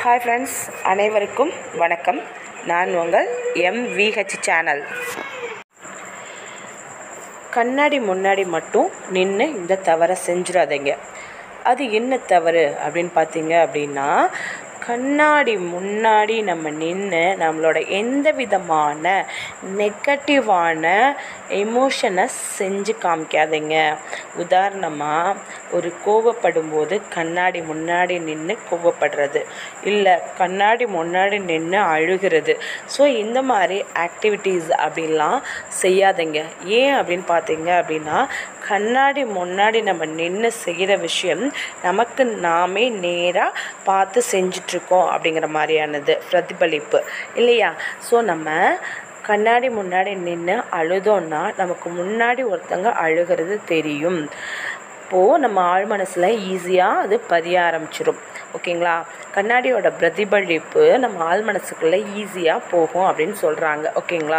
hi friends அனைவருக்கும் வணக்கம் நான் உங்கள் எம்விஹெச் சேனல் கண்ணாடி முன்னாடி மட்டும் நின்று இந்த தவறை செஞ்சிடாதீங்க அது என்ன தவறு அப்படின்னு பார்த்தீங்க அப்படின்னா கண்ணாடி முன்னாடி நம்ம நின்று நம்மளோட எந்த விதமான நெகட்டிவான எமோஷனை செஞ்சு காமிக்காதீங்க உதாரணமாக ஒரு கோவப்படும் போது கண்ணாடி முன்னாடி நின்று கோவப்படுறது இல்லை கண்ணாடி முன்னாடி நின்று அழுகிறது ஸோ இந்த மாதிரி ஆக்டிவிட்டீஸ் அப்படிலாம் செய்யாதீங்க ஏன் அப்படின்னு பார்த்தீங்க அப்படின்னா கண்ணாடி முன்னாடி நம்ம நின்று செய்கிற விஷயம் நமக்கு நாமே நேராக பார்த்து செஞ்சிட்ருக்கோம் அப்படிங்கிற மாதிரியானது பிரதிபலிப்பு இல்லையா ஸோ நம்ம கண்ணாடி முன்னாடி நின்று அழுதோன்னா நமக்கு முன்னாடி ஒருத்தங்க அழுகிறது தெரியும் அப்போது நம்ம ஆழ் மனசில் ஈஸியாக அது பதிய ஆரம்பிச்சிடும் ஓகேங்களா கண்ணாடியோட பிரதிபலிப்பு நம்ம ஆழ் மனசுக்குள்ளே ஈஸியாக போகும் அப்படின்னு சொல்கிறாங்க ஓகேங்களா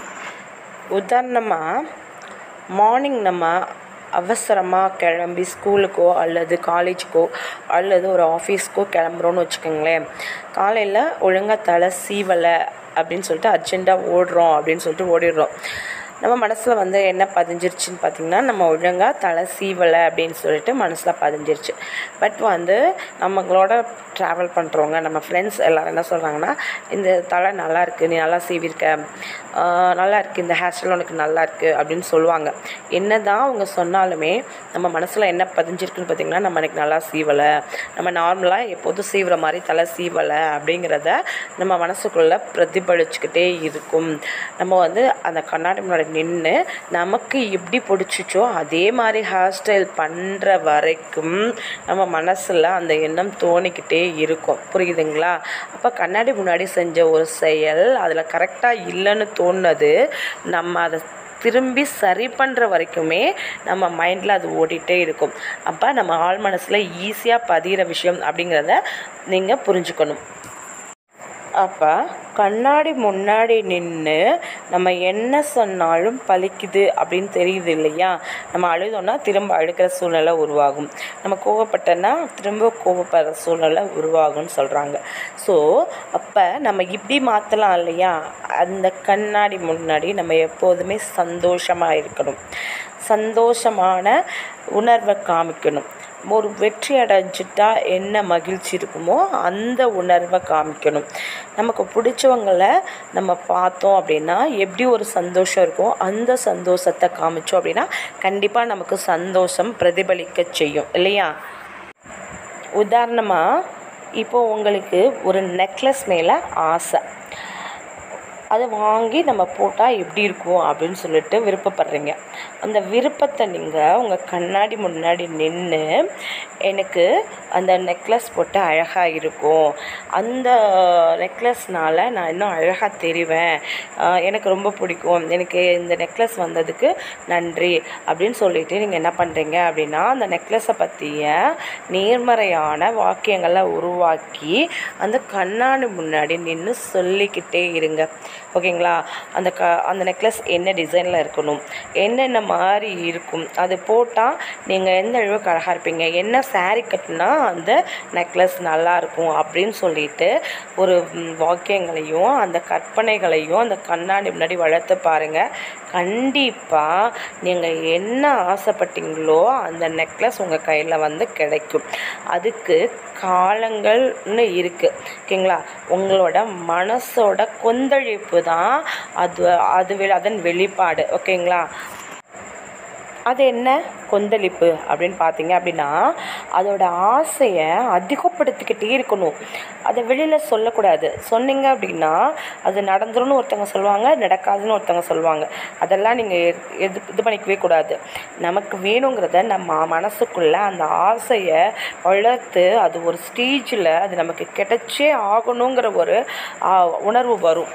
உதாரணமாக மார்னிங் நம்ம அவசரமாக கிளம்பி ஸ்கூலுக்கோ அல்லது காலேஜுக்கோ அல்லது ஒரு ஆஃபீஸ்க்கோ கிளம்புறோன்னு வச்சுக்கோங்களேன் காலையில் ஒழுங்காக தலை சீவலை அப்படின்னு சொல்லிட்டு அர்ஜெண்ட்டாக ஓடுறோம் அப்படின்னு சொல்லிட்டு ஓடிடுறோம் நம்ம மனசில் வந்து என்ன பதிஞ்சிருச்சுன்னு பார்த்திங்கன்னா நம்ம ஒழுங்காக தலை சீவலை அப்படின்னு சொல்லிட்டு மனசில் பதிஞ்சிருச்சு பட் வந்து நம்மளோட ட்ராவல் பண்ணுறவங்க நம்ம ஃப்ரெண்ட்ஸ் எல்லோரும் என்ன சொல்கிறாங்கன்னா இந்த தலை நல்லா இருக்குது நீ நல்லா சீவிருக்க நல்லா இருக்குது இந்த ஹேர் ஸ்டைல் உனக்கு நல்லா இருக்குது அப்படின்னு சொல்லுவாங்க என்ன தான் அவங்க சொன்னாலுமே நம்ம மனசில் என்ன பதிஞ்சிருக்குன்னு பார்த்திங்கன்னா நம்ம எனக்கு நல்லா சீவலை நம்ம நார்மலாக எப்போதும் சீவுற மாதிரி தலை சீவலை அப்படிங்கிறத நம்ம மனசுக்குள்ளே பிரதிபலிச்சுக்கிட்டே இருக்கும் நம்ம வந்து அந்த கண்ணாடி முன்னாடி நின்று நமக்கு எப்படி பிடிச்சிச்சோ அதே மாதிரி ஹேர் ஸ்டைல் பண்ணுற வரைக்கும் நம்ம மனசில் அந்த எண்ணம் தோணிக்கிட்டே இருக்கும் புரியுதுங்களா அப்போ கண்ணாடி முன்னாடி செஞ்ச ஒரு செயல் அதில் கரெக்டாக இல்லைன்னு தோணுது நம்ம அதை திரும்பி சரி பண்ணுற வரைக்குமே நம்ம மைண்டில் அது ஓடிட்டே இருக்கும் அப்போ நம்ம ஆள் மனசில் ஈஸியாக பதிகிற விஷயம் அப்படிங்கிறத நீங்கள் புரிஞ்சுக்கணும் அப்போ கண்ணாடி முன்னாடி நின்று நம்ம என்ன சொன்னாலும் பலிக்குது அப்படின்னு தெரியுது இல்லையா நம்ம அழுதோன்னா திரும்ப அழுக்கிற சூழ்நிலை உருவாகும் நம்ம கோவப்பட்டோன்னா திரும்ப கோவப்படுற சூழ்நிலை உருவாகும்னு சொல்கிறாங்க ஸோ அப்போ நம்ம இப்படி மாற்றலாம் இல்லையா அந்த கண்ணாடி முன்னாடி நம்ம எப்போதுமே சந்தோஷமாக இருக்கணும் சந்தோஷமான உணர்வை காமிக்கணும் ஒரு வெற்றி அடைஞ்சிட்டா என்ன மகிழ்ச்சி இருக்குமோ அந்த உணர்வை காமிக்கணும் நமக்கு பிடிச்சவங்களை நம்ம பார்த்தோம் அப்படின்னா எப்படி ஒரு சந்தோஷம் இருக்கும் அந்த சந்தோஷத்தை காமிச்சோம் அப்படின்னா கண்டிப்பாக நமக்கு சந்தோஷம் பிரதிபலிக்க செய்யும் இல்லையா உதாரணமாக இப்போது உங்களுக்கு ஒரு நெக்லஸ் மேலே ஆசை அதை வாங்கி நம்ம போட்டால் எப்படி இருக்கும் அப்படின்னு சொல்லிட்டு விருப்பப்படுறீங்க அந்த விருப்பத்தை நீங்கள் உங்கள் கண்ணாடி முன்னாடி நின்று எனக்கு அந்த நெக்லஸ் போட்டு அழகாக இருக்கும் அந்த நெக்லஸ்னால் நான் இன்னும் அழகாக தெரிவேன் எனக்கு ரொம்ப பிடிக்கும் எனக்கு இந்த நெக்லஸ் வந்ததுக்கு நன்றி அப்படின்னு சொல்லிட்டு நீங்கள் என்ன பண்ணுறீங்க அப்படின்னா அந்த நெக்லஸை பற்றிய நேர்மறையான வாக்கியங்களை உருவாக்கி அந்த கண்ணாடி முன்னாடி நின்று சொல்லிக்கிட்டே இருங்க ஓகேங்களா அந்த க அந்த நெக்லஸ் என்ன டிசைனில் இருக்கணும் என்னென்ன மாதிரி இருக்கும் அது போட்டால் நீங்கள் எந்த அளவுக்கு அழகாக இருப்பீங்க என்ன சாரீ கட்டினா அந்த நெக்லஸ் நல்லாயிருக்கும் அப்படின்னு சொல்லிட்டு ஒரு வாக்கியங்களையும் அந்த கற்பனைகளையும் அந்த கண்ணாடி முன்னாடி வளர்த்து பாருங்கள் கண்டிப்பாக நீங்கள் என்ன ஆசைப்பட்டீங்களோ அந்த நெக்லஸ் உங்கள் கையில் வந்து கிடைக்கும் அதுக்கு காலங்கள்னு இருக்குது ஓகேங்களா உங்களோட மனசோட கொந்தளிப்பு தான் அது அது அதன் வெளிப்பாடு ஓகேங்களா அது என்ன கொந்தளிப்பு அப்படின்னு பார்த்தீங்க அப்படின்னா அதோட ஆசையை அதிகப்படுத்திக்கிட்டே இருக்கணும் அதை வெளியில் சொல்லக்கூடாது சொன்னீங்க அப்படின்னா அது நடந்துரும்னு ஒருத்தவங்க சொல்லுவாங்க நடக்காதுன்னு ஒருத்தவங்க சொல்லுவாங்க அதெல்லாம் நீங்கள் எது இது பண்ணிக்கவே கூடாது நமக்கு வேணுங்கிறத நம்ம மனசுக்குள்ளே அந்த ஆசையை வளர்த்து அது ஒரு ஸ்டேஜில் அது நமக்கு கிடைச்சே ஆகணுங்கிற ஒரு உணர்வு வரும்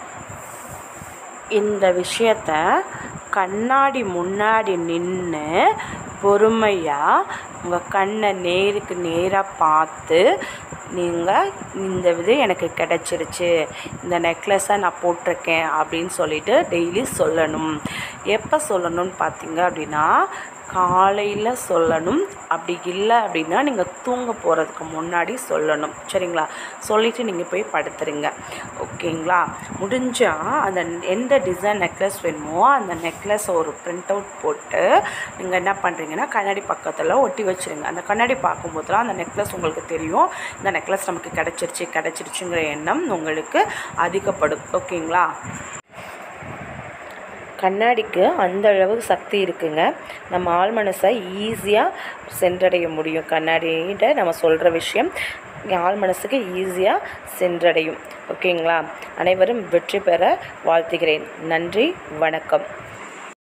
இந்த விஷயத்த கண்ணாடி முன்னாடி நின்று பொறுமையாக உங்கள் கண்ணை நேருக்கு நேராக பார்த்து நீங்கள் இந்த இது எனக்கு கிடச்சிருச்சு இந்த நெக்லஸை நான் போட்டிருக்கேன் அப்படின்னு சொல்லிட்டு டெய்லி சொல்லணும் எப்போ சொல்லணும்னு பார்த்தீங்க அப்படின்னா காலையில் சொல்லணும் அப்படி இல்லை அப்படின்னா நீங்கள் தூங்க போகிறதுக்கு முன்னாடி சொல்லணும் சரிங்களா சொல்லிவிட்டு நீங்கள் போய் படுத்துருங்க ஓகேங்களா முடிஞ்சால் அந்த எந்த டிசைன் நெக்லஸ் வேணுமோ அந்த நெக்லஸை ஒரு பிரிண்ட் அவுட் போட்டு நீங்கள் என்ன பண்ணுறீங்கன்னா கண்ணாடி பக்கத்தில் ஒட்டி வச்சுருங்க அந்த கண்ணாடி பார்க்கும்போதெல்லாம் அந்த நெக்லஸ் உங்களுக்கு தெரியும் இந்த நெக்லஸ் நமக்கு கிடச்சிருச்சு கிடச்சிருச்சுங்கிற எண்ணம் உங்களுக்கு அதிகப்படும் ஓகேங்களா கண்ணாடிக்கு அந்த அளவுக்கு சக்தி இருக்குங்க நம்ம ஆள் மனசை ஈஸியாக சென்றடைய முடியும் கண்ணாடிகிட்ட நம்ம சொல்கிற விஷயம் ஆள் மனசுக்கு ஈஸியாக சென்றடையும் ஓகேங்களா அனைவரும் வெற்றி பெற வாழ்த்துகிறேன் நன்றி வணக்கம்